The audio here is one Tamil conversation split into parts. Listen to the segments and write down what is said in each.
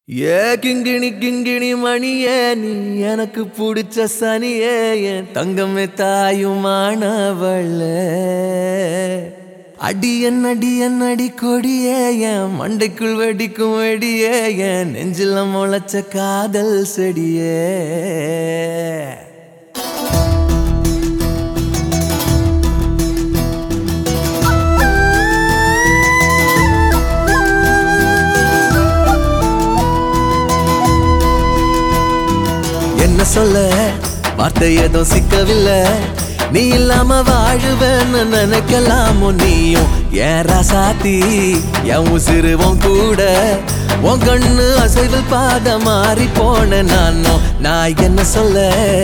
ஏ கிங்கிணி கிங்கிணி மணியே நீ எனக்கு பிடிச்ச சனியே என் தங்கமே தாயுமானவள அடியன் அடியன் அடி கொடியே என் மண்டைக்குள் வெடிக்கும் வெடியே என் நெஞ்சில முளைச்ச காதல் செடியே என்ன சொல்ல வார்த்தை ஏதோ சிக்கவில்லை நீ இல்லாம வாழுவேன்னு நினைக்கலாமோ நீயும் ஏன் ராசாத்தி என் உசிறுவோம் கூட உன் கண்ணு அசைவில் பாத மாறி போன நானும் நான் என்ன சொல்ல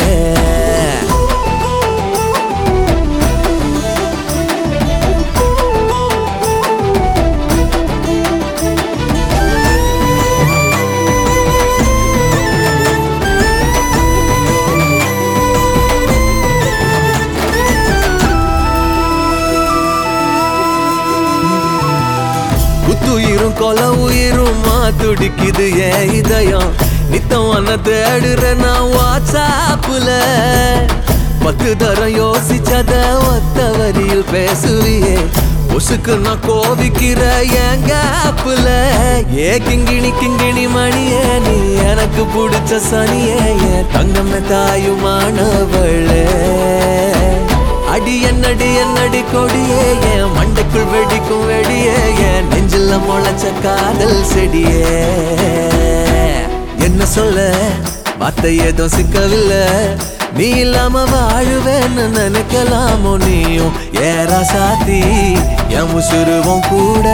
குத்துயிரும் கொல உயிரும் துடிக்குது என் இதயம் நித்தம் ஒன்ன தேடுற நான் வாட்ஸ்ஆப்ல பத்து தரம் யோசிச்சத ஒத்த வரியில் பேசுவியே உசுக்கு நான் கோவிக்கிற என் கேப்புல ஏ கிங்கிணி கிங்கிணி மணியே நீ எனக்கு பிடிச்ச சனியே என் தங்கமே தாயுமானவளே அடி என்னடி என்னடி கொடியே என் மண்டைக்குள் வெடிக்கும் வெடியே என் நெஞ்சில முளைச்ச காதல் செடியே என்ன சொல்ல வார்த்தை ஏதோ சிக்கவில்லை நீ இல்லாம வாழுவேன்னு நினைக்கலாமோ நீயும் ஏறா சாத்தி என் உசுருவோம் கூட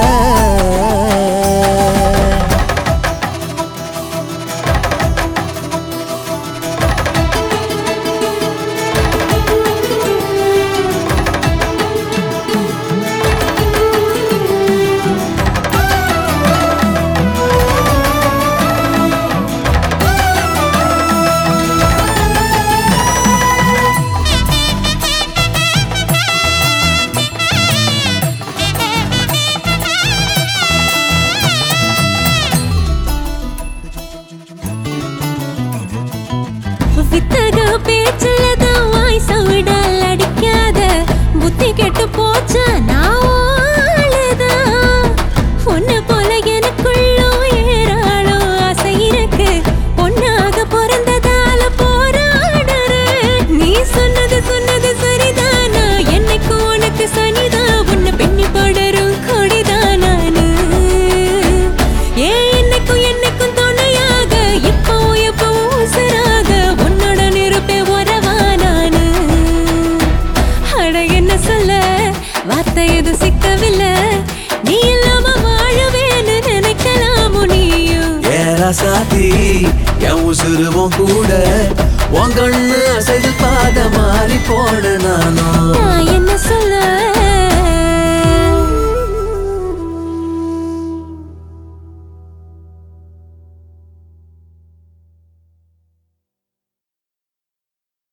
வித்தக பேச்சுல தான் வாய் சவுடால் அடிக்காத புத்தி கெட்டு போச்சா நான் ஆளுதான் பொண்ணு போல எனக்குள்ளும் ஏராளோ ஆசை இருக்கு பொண்ணாக பிறந்ததால போராடுறேன் நீ சொன்னது சொன்னது சரிதானா என்னைக்கு உனக்கு சனிதான் உன்னை பெண்ணி படரும் கொடிதான் நானு ஏன் என்னைக்கும் என்னைக்கும் துணையாக இப்போ எப்போ உசராக உன்னுடன் இருப்பே உறவா நானு அட என்ன சொல்ல வார்த்தை எதுவும் சிக்கவில்லை நீ இல்லாம வாழவேன்னு நினைக்கலாமோ நீயும் ஏறா சாத்தி என் உசுருவோம் கூட உன் கண்ணு அசைது பாத மாறி போன நானும் நான் என்ன